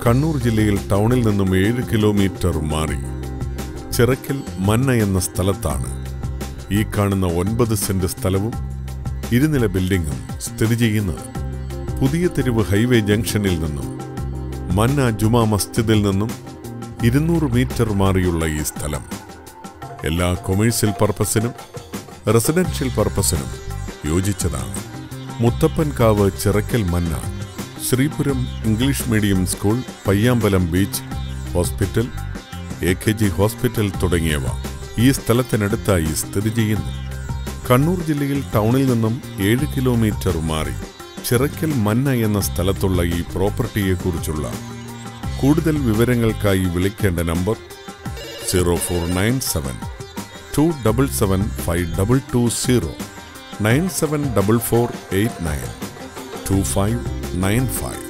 കണ്ണൂർ ജില്ലയിൽ ടൗണിൽ നിന്നും ഏഴ് കിലോമീറ്റർ മാറി ചിറക്കൽ മന്ന എന്ന സ്ഥലത്താണ് ഈ കാണുന്ന ഒൻപത് സെന്റ് സ്ഥലവും ഇരുനില ബിൽഡിംഗും സ്ഥിതി ചെയ്യുന്നത് പുതിയ തെരുവ് ഹൈവേ ജംഗ്ഷനിൽ നിന്നും മന്ന ജുമാ മസ്ജിദിൽ നിന്നും ഇരുന്നൂറ് മീറ്റർ മാറിയുള്ള ഈ സ്ഥലം എല്ലാ കൊമേഴ്സ്യൽ പർപ്പസിനും റെസിഡൻഷ്യൽ പർപ്പസിനും യോജിച്ചതാണ് Muthappankavu Chirakkal Manna Sreepuram English medium school Payyambalam beach hospital A K G hospital തുടങ്ങിയവ ഈ സ്ഥലത്തിനടുത്തായി സ്ഥിതി ചെയ്യുന്നു കണ്ണൂർ ജില്ലയിൽ ടൗണിൽ നിന്നും ഏഴ് കിലോമീറ്റർ മാറി ചിറക്കൽ മന്ന എന്ന സ്ഥലത്തുള്ള ഈ പ്രോപ്പർട്ടിയെക്കുറിച്ചുള്ള കൂടുതൽ വിവരങ്ങൾക്കായി വിളിക്കേണ്ട number zero four nine seven two double seven five double two zero nine seven double four eight nine two five nine five